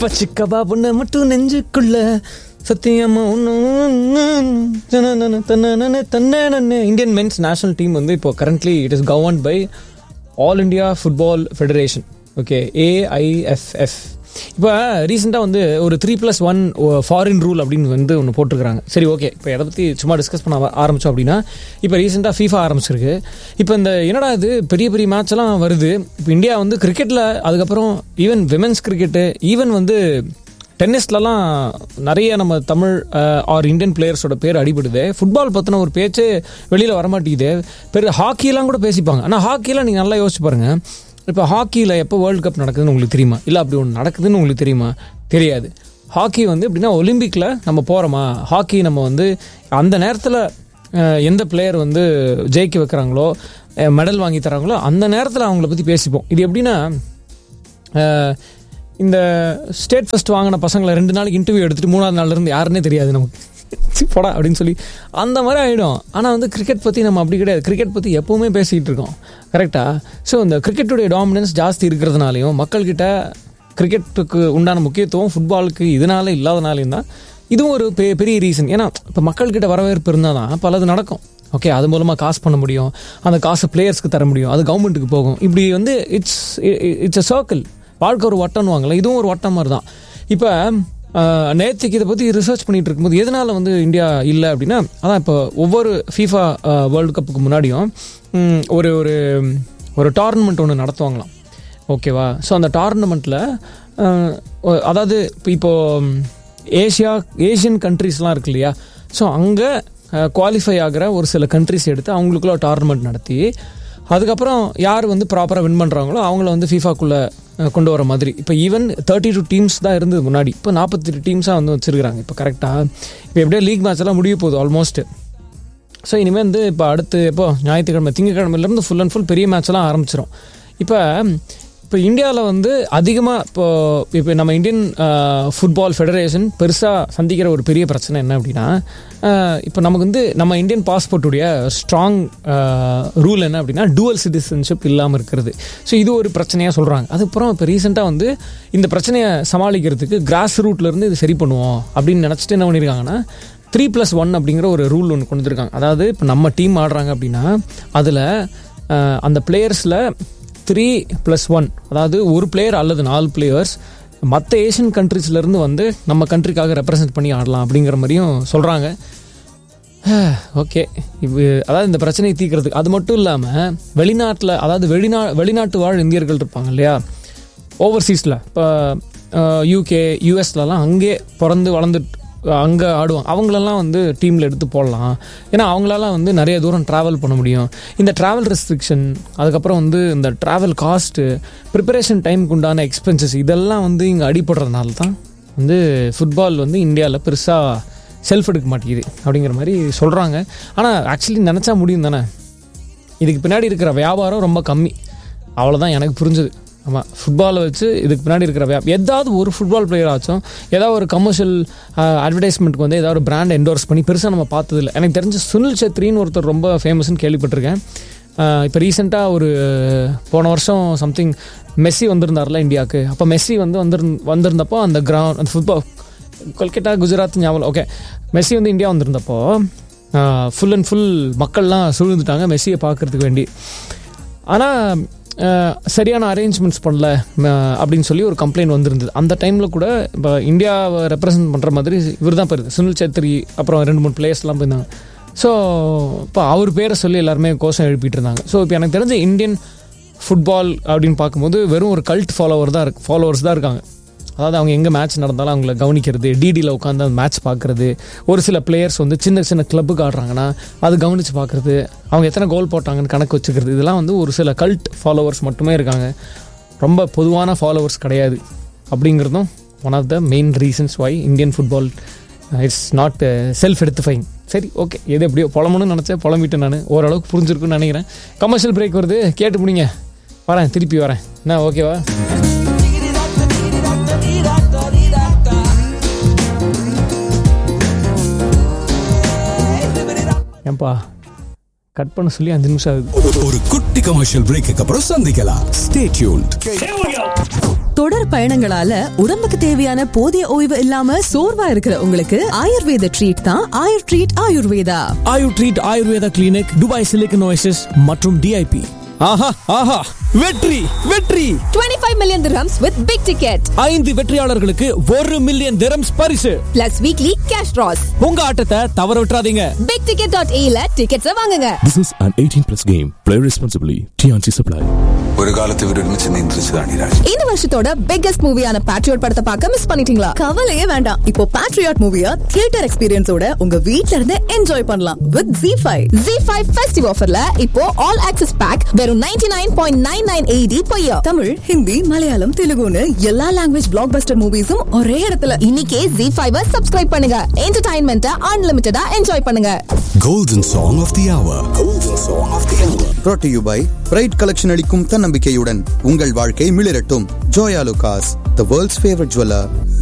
பச்சிக்கபா பொண்ணு மட்டும் நெஞ்சுக்குள்ள சத்தியமா ஒன்று இந்தியன் மென்ஸ் நேஷனல் டீம் வந்து இப்போ currently it is govern by all India football federation okay AIFF இப்போ ரீசெண்டாக வந்து ஒரு three plus one foreign rule அப்படின்னு வந்து ஒன்று போட்டிருக்காங்க சரி ஓகே இப்போ எதை பற்றி சும்மா டிஸ்கஸ் பண்ண ஆரம்பித்தோம் அப்படின்னா இப்போ ரீசெண்டாக ஃபீஃபா ஆரம்பிச்சிருக்கு இப்போ இந்த என்னடா இது பெரிய பெரிய மேட்ச் எல்லாம் வருது இப்போ இந்தியா வந்து கிரிக்கெட்டில் அதுக்கப்புறம் ஈவன் விமென்ஸ் கிரிக்கெட்டு ஈவன் வந்து டென்னிஸ்லலாம் நிறைய நம்ம தமிழ் ஆர் இந்தியன் பிளேயர்ஸோட பேர் அடிபடுது ஃபுட்பால் பற்றின ஒரு பேச்சு வெளியில் வரமாட்டேங்குது பெரிய ஹாக்கியெல்லாம் கூட பேசிப்பாங்க ஆனால் ஹாக்கியெல்லாம் நீங்கள் நல்லா யோசிச்சு பாருங்கள் இப்போ ஹாக்கியில் எப்போ வேர்ல்டு கப் நடக்குதுன்னு உங்களுக்கு தெரியுமா இல்லை அப்படி ஒன்று நடக்குதுன்னு உங்களுக்கு தெரியுமா தெரியாது ஹாக்கி வந்து எப்படின்னா ஒலிம்பிக்கில் நம்ம போகிறோமா ஹாக்கி நம்ம வந்து அந்த நேரத்தில் எந்த பிளேயர் வந்து ஜெயிக்க வைக்கிறாங்களோ மெடல் வாங்கி தராங்களோ அந்த நேரத்தில் அவங்கள பற்றி பேசிப்போம் இது எப்படின்னா இந்த ஸ்டேட் ஃபஸ்ட் வாங்கின பசங்களை ரெண்டு நாளைக்கு இன்டர்வியூ எடுத்துகிட்டு மூணாவது நாள்லேருந்து யாருன்னே தெரியாது நமக்கு போடா அப்படின்னு சொல்லி அந்த மாதிரி ஆகிடும் ஆனால் வந்து கிரிக்கெட் பற்றி நம்ம அப்படி கிடையாது கிரிக்கெட் பற்றி எப்போவுமே பேசிக்கிட்டு இருக்கோம் கரெக்டாக ஸோ இந்த கிரிக்கெட்டுடைய டாமினன்ஸ் ஜாஸ்தி இருக்கிறதுனாலையும் மக்கள்கிட்ட கிரிக்கெட்டுக்கு உண்டான முக்கியத்துவம் ஃபுட்பாலுக்கு இதனால இல்லாதனாலையும் தான் இதுவும் ஒரு பெ பெரிய ரீசன் ஏன்னா இப்போ மக்கள்கிட்ட வரவேற்பு இருந்தால் தான் பலது நடக்கும் ஓகே அது மூலமாக காசு பண்ண முடியும் அந்த காசு பிளேயர்ஸ்க்கு தர முடியும் அது கவர்மெண்ட்டுக்கு போகும் இப்படி வந்து இட்ஸ் இட்ஸ் அ சர்க்கிள் வாழ்க்கை ஒரு வட்டம்னுவாங்களே இதுவும் ஒரு வட்டம் மாதிரி தான் இப்போ நேற்றுக்கு இதை பற்றி ரிசர்ச் பண்ணிட்டு இருக்கும்போது எதனால் வந்து இந்தியா இல்லை அப்படின்னா அதான் இப்போ ஒவ்வொரு ஃபீஃபா வேர்ல்டு கப்புக்கு முன்னாடியும் ஒரு ஒரு ஒரு டோர்னமெண்ட் ஒன்று நடத்துவாங்களாம் ஓகேவா ஸோ அந்த டோர்னமெண்ட்டில் அதாவது இப்போ இப்போது ஏஷியா ஏஷியன் கண்ட்ரீஸ்லாம் இருக்கு இல்லையா ஸோ அங்கே குவாலிஃபை ஆகிற ஒரு சில கண்ட்ரிஸ் எடுத்து அவங்களுக்குள்ள டோர்னமெண்ட் நடத்தி அதுக்கப்புறம் யார் வந்து ப்ராப்பராக வின் பண்ணுறாங்களோ அவங்கள வந்து ஃபீஃபாக்குள்ளே கொண்டு வர மாதிரி இப்போ ஈவன் தேர்ட்டி டூ டீம்ஸ் தான் இருந்தது முன்னாடி இப்போ நாற்பத்தி டீம்ஸாக வந்து வச்சுருக்காங்க இப்போ கரெக்டாக இப்போ எப்படியே லீக் மேட்ச் எல்லாம் முடிய போகுது ஆல்மோஸ்ட் ஸோ இனிமேல் வந்து இப்போ அடுத்து எப்போ ஞாயிற்றுக்கிழமை திங்கக்கிழமையிலேருந்து ஃபுல் அண்ட் ஃபுல் பெரிய மேட்ச்லாம் ஆரம்பிச்சிடும் இப்போ இப்போ இந்தியாவில் வந்து அதிகமாக இப்போ இப்போ நம்ம இந்தியன் ஃபுட்பால் ஃபெடரேஷன் பெருசாக சந்திக்கிற ஒரு பெரிய பிரச்சனை என்ன அப்படின்னா இப்போ நமக்கு வந்து நம்ம இந்தியன் பாஸ்போர்ட்டுடைய ஸ்ட்ராங் ரூல் என்ன அப்படின்னா டூவல் சிட்டிசன்ஷிப் இல்லாமல் இருக்கிறது ஸோ இது ஒரு பிரச்சனையாக சொல்கிறாங்க அதுக்கப்புறம் இப்போ ரீசெண்டாக வந்து இந்த பிரச்சனையை சமாளிக்கிறதுக்கு கிராஸ் ரூட்லேருந்து இது சரி பண்ணுவோம் அப்படின்னு நினச்சிட்டு என்ன பண்ணியிருக்காங்கன்னா த்ரீ ப்ளஸ் ஒன் அப்படிங்கிற ஒரு ரூல் ஒன்று கொண்டு வந்துருக்காங்க அதாவது இப்போ நம்ம டீம் ஆடுறாங்க அப்படின்னா அதில் அந்த பிளேயர்ஸில் த்ரீ ப்ளஸ் ஒன் அதாவது ஒரு பிளேயர் அல்லது நாலு பிளேயர்ஸ் மற்ற ஏஷியன் கண்ட்ரிஸ்லேருந்து வந்து நம்ம கண்ட்ரிக்காக ரெப்ரசன்ட் பண்ணி ஆடலாம் அப்படிங்கிற மாதிரியும் சொல்கிறாங்க ஓகே இது அதாவது இந்த பிரச்சனையை தீர்க்கறதுக்கு அது மட்டும் இல்லாமல் வெளிநாட்டில் அதாவது வெளிநா வெளிநாட்டு வாழ் இந்தியர்கள் இருப்பாங்க இல்லையா ஓவர்சீஸில் இப்போ யூகே யூஎஸ்லலாம் அங்கே பிறந்து வளர்ந்து அங்கே ஆடுவாங்க அவங்களெல்லாம் வந்து டீமில் எடுத்து போடலாம் ஏன்னா அவங்களால வந்து நிறைய தூரம் ட்ராவல் பண்ண முடியும் இந்த ட்ராவல் ரெஸ்ட்ரிக்ஷன் அதுக்கப்புறம் வந்து இந்த ட்ராவல் காஸ்ட்டு ப்ரிப்பரேஷன் டைமுக்கு உண்டான எக்ஸ்பென்சஸ் இதெல்லாம் வந்து இங்கே அடிப்படுறதுனால தான் வந்து ஃபுட்பால் வந்து இந்தியாவில் பெருசாக செல்ஃப் எடுக்க மாட்டேங்குது அப்படிங்கிற மாதிரி சொல்கிறாங்க ஆனால் ஆக்சுவலி நினச்சா முடியும் தானே இதுக்கு பின்னாடி இருக்கிற வியாபாரம் ரொம்ப கம்மி அவ்வளோதான் எனக்கு புரிஞ்சுது ஆமாம் ஃபுட்பாலை வச்சு இதுக்கு பின்னாடி இருக்கிற வியா ஏதாவது ஒரு ஃபுட்பால் பிளேயர் ஆச்சும் ஏதாவது ஒரு கமர்ஷியல் அட்வர்டைஸ்மெண்ட்க்கு வந்து ஏதாவது ஒரு பிராண்ட் என்டோர்ஸ் பண்ணி பெருசாக நம்ம பார்த்ததில்ல எனக்கு தெரிஞ்ச சுனில் சேத்ரின்னு ஒருத்தர் ரொம்ப ஃபேமஸ்னு கேள்விப்பட்டிருக்கேன் இப்போ ரீசெண்டாக ஒரு போன வருஷம் சம்திங் மெஸ்ஸி வந்திருந்தார்ல இந்தியாவுக்கு அப்போ மெஸ்ஸி வந்து வந்திருந் வந்திருந்தப்போ அந்த கிரவுண்ட் அந்த ஃபுட்பால் கொல்கட்டா குஜராத் ஞாபகம் ஓகே மெஸ்ஸி வந்து இந்தியா வந்திருந்தப்போ ஃபுல் அண்ட் ஃபுல் மக்கள்லாம் சூழ்ந்துட்டாங்க மெஸ்ஸியை பார்க்குறதுக்கு வேண்டி ஆனால் சரியான அரேஞ்ச்மெண்ட்ஸ் பண்ணல அப்படின்னு சொல்லி ஒரு கம்ப்ளைண்ட் வந்திருந்தது அந்த டைமில் கூட இப்போ இந்தியாவை ரெப்ரசன்ட் பண்ணுற மாதிரி இவர் தான் போயிருது சுனில் சேத்ரி அப்புறம் ரெண்டு மூணு பிளேயர்ஸ்லாம் போயிருந்தாங்க ஸோ இப்போ அவர் பேரை சொல்லி எல்லாருமே கோஷம் எழுப்பிட்டு இருந்தாங்க ஸோ இப்போ எனக்கு தெரிஞ்ச இந்தியன் ஃபுட்பால் அப்படின்னு பார்க்கும்போது வெறும் ஒரு கல்ட் ஃபாலோவர் தான் இருக்கு ஃபாலோவர்ஸ் தான் இருக்காங்க அதாவது அவங்க எங்கே மேட்ச் நடந்தாலும் அவங்கள கவனிக்கிறது டிடியில் உட்காந்து அந்த மேட்ச் பார்க்குறது ஒரு சில பிளேயர்ஸ் வந்து சின்ன சின்ன கிளப்புக்கு ஆடுறாங்கன்னா அது கவனித்து பார்க்குறது அவங்க எத்தனை கோல் போட்டாங்கன்னு கணக்கு வச்சுக்கிறது இதெல்லாம் வந்து ஒரு சில கல்ட் ஃபாலோவர்ஸ் மட்டுமே இருக்காங்க ரொம்ப பொதுவான ஃபாலோவர்ஸ் கிடையாது அப்படிங்கிறதும் one of the main reasons why Indian football it's not self எடுத்துஃபைங் சரி ஓகே எது எப்படியோ புலம்பணும்னு நினச்சேன் புலம்பிட்டேன் நான் ஓரளவுக்கு புரிஞ்சிருக்குன்னு நினைக்கிறேன் கமர்ஷியல் பிரேக் வருது கேட்டு முடிங்க வரேன் திருப்பி வரேன் என்ன ஓகேவா ஏன்பா கட் பண்ண சொல்லி அஞ்சு நிமிஷம் ஆகுது ஒரு குட்டி கமர்ஷியல் பிரேக்கு அப்புறம் சந்திக்கலாம் ஸ்டே டியூன்ட் தொடர் பயணங்களால உடம்புக்கு தேவையான போதிய ஓய்வு இல்லாம சோர்வா இருக்கிற உங்களுக்கு ஆயுர்வேத ட்ரீட் தான் Ayur treat Ayurveda Ayur treat Ayurveda clinic Dubai silicon oasis மற்றும் டிஐபி ஆஹா ஆஹா வெற்றி வெற்றி 25 million dirhams with big ticket ஐந்து வெற்றியாளர்களுக்கு ஒரு மில்லியன் திரம்ஸ் பரிசு plus weekly cash draws. உங்க ஆட்டத்தை தவற விட்டுறாதீங்க bigticket.ae ல tickets வாங்குங்க This is an 18 plus game. Play responsibly. TNC Supply. ഒരു കാലത്ത് ഇവരൊരുമിച്ച് നിയന്ത്രിച്ചതാണ് ഈ രാജ്യം இந்த வருஷத்தோட பிக்கஸ்ட் மூவியான பேட்ரியாட் படத்தை பார்க்க மிஸ் பண்ணிட்டீங்களா கவலையே வேண்டாம் இப்போ பேட்ரியாட் மூவிய தியேட்டர் எக்ஸ்பீரியன்ஸோட உங்க வீட்ல இருந்து என்ஜாய் பண்ணலாம் with G five Z5 festive ஆஃபர்ல இப்போ ஆல் ஆக்சஸ் பேக் வெறும் 99.99 point nine nine eighty Tamil Hindi Malayalam தெலுங்குன்னு எல்லா லாங்குவேஜ் பிளாக் பஸ்டர் மூவிஸும் ஒரே இடத்துல இன்னைக்கே Z5 சப்ஸ்கிரைப் பண்ணுங்க என்டர்டைன்மெண்ட்டை அன்லிமிட்டடா என்ஜாய் பண்ணுங்க Golden Song of the Hour. Golden Song of the Hour. brought to you by bright collection அளிக்கும் தன்னம்பிக்கையுடன் உங்கள் வாழ்க்கை மிளிரட்டும் Joyalukkas the world's favourite jeweller